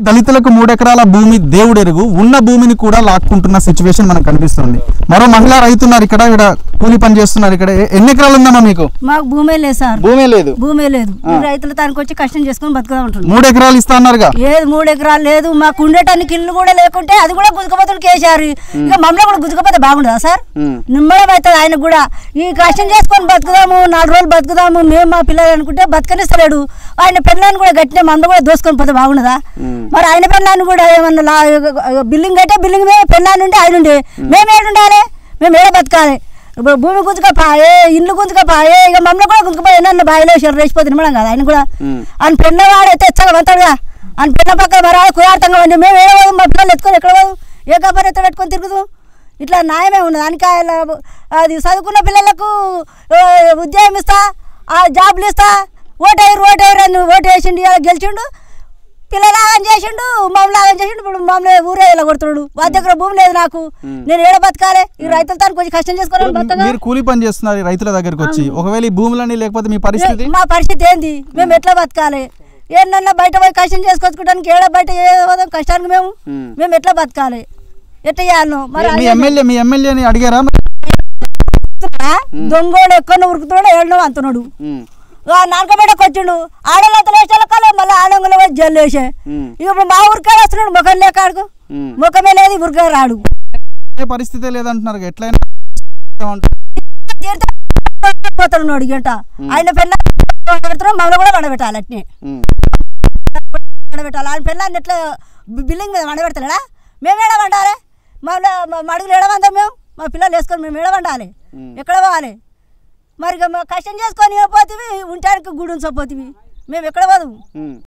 దళితులకు మూడెకరాల భూమి దేవుడెరుగు ఉన్న భూమిని కూడా లాక్కుంటున్న సిచ్యువేషన్ మనకు కనిపిస్తుంది మరో మహిళా రైతున్నారు ఇక్కడ ఇక్కడ కూలి పని చేస్తున్నారు ఇక్కడ ఎ- ఎన్ని ఎకరాలు ఉందమ్మా మీకు మాకు భూమే లేదు సార్ భూమే లేదు భూమే లేదు ఈ రైతులు దానికి వచ్చి కష్టం చేసుకొని బతుకుదా ఉంటుంది మూడు ఎకరాలు ఇస్తా అన్నారుగా ఏది మూడు ఎకరాలు లేదు మాకు ఉండటానికి ఇల్లు కూడా లేకుంటే అది కూడా గుజకపోతులు కేసారు ఇక మమ్మల్ని కూడా గుజకపోతే బాగుండదా సార్ నిమ్మడం అవుతుంది ఆయనకు కూడా ఈ కష్టం చేసుకొని బతుకుదాము నాలుగు రోజులు బతుకుదాము మేము మా పిల్లలు అనుకుంటే బతకనిస్తలేడు ఆయన పెళ్ళాన్ని కూడా గట్టిన మమ్మల్ని కూడా దోసుకొని పోతే బాగుండదా మరి ఆయన పెళ్ళాన్ని కూడా ఏమన్నా లా- బిల్డింగ్ అయితే బిల్డింగ్ మీద పెళ్ళాన్ని ఉంటే ఆయన ఉండే మేము ఏడుండాలి మేము ఏడ బతకాలి ఇప్పుడు భూమి గుంజుకపోయే ఇల్లు గుంజుకపోయే ఇక మమ్మల్ని కూడా గుంజుకపోయి నన్ను బావిలో షెర్ వేసిపోతే నిమ్మడం కదా ఆయన కూడా ఆయన పెన్నవాడు అయితే ఎచ్చగా వస్తాడుగా ఆయన పెన్న పక్కన మరి కుయార్థంగా ఉంది మేము ఏడ పోదు మా పిల్లలు ఎత్తుకొని ఎక్కడ పోదు ఏ కబర్ ఎత్త పెట్టుకొని తిరుగుదు ఇట్లా న్యాయమే ఉన్నది అనికాయల అది చదువుకున్న పిల్లలకు ఆ, ఉద్యోగం ఇస్తా ఆ జాబ్లు ఇస్తా ఓటేరు ఓటేరు అని ఓటు వేసిండు ఇలా గెలిచిండు పిల్లలు ఆగం చేసిండు మమ్మల్ని ఆగం చేసిండు ఇప్పుడు మమ్మల్ని ఊరే ఇలా కొడుతున్నాడు వారి దగ్గర భూమి లేదు నాకు నేను ఏడ బతకాలి ఈ రైతులతో కొంచెం కష్టం చేసుకోవాలి బతక మీరు కూలి పని చేస్తున్నారు ఈ రైతుల దగ్గరకు వచ్చి ఒకవేళ ఈ భూములన్నీ లేకపోతే మీ పరిస్థితి మా పరిస్థితి ఏంది మేము ఎట్లా బతకాలి ఏంటన్నా బయట పోయి కష్టం చేసుకొచ్చుకోవడానికి ఏడ బయట ఏ పోదాం కష్టానికి మేము మేము ఎట్లా బతకాలి ఎట్లా చేయాలను మరి మీ ఎమ్మెల్యే మీ ఎమ్మెల్యేని అడిగారా ఆ? దొంగోడు ఎక్కువ ఉరుకుతున్నాడు ఏడనో అంటున్నాడు నాలుగబెట్టకు వచ్చిండు ఆడలంతా వేసాలకాలే మళ్ళీ ఆడంగులో వచ్చి జల్లు వేసే ఇక ఇప్పుడు మా ఊరికాడ వస్తున్నాడు ముఖం లేక ఆడుకు ముఖమే లేదు ఊరికే రాడు ఏ పరిస్థితే లేదంటున్నారు ఎట్లయినా పోతున్నాడు గంట ఆయన పెళ్ళ పెడుతున్నాం మమ్మల్ని కూడా వండబెట్టాలి అట్నే వండబెట్టాలి ఆయన పెళ్ళాన్ని ఎట్లా బి- బిల్డింగ్ మీద వండబెడతాడా మేము ఏడ వండాలి మమ్మల్ని మా అడుగులు ఏడవందాం మేము మా పిల్లలు వేసుకొని మేము ఏడ వండాలి ఎక్కడ పోవాలి మరి ఇక మా కష్టం చేసుకొని పోతుంది ఉండటానికి గుడి ఉంచపోతుంది మేము ఎక్కడ పోదు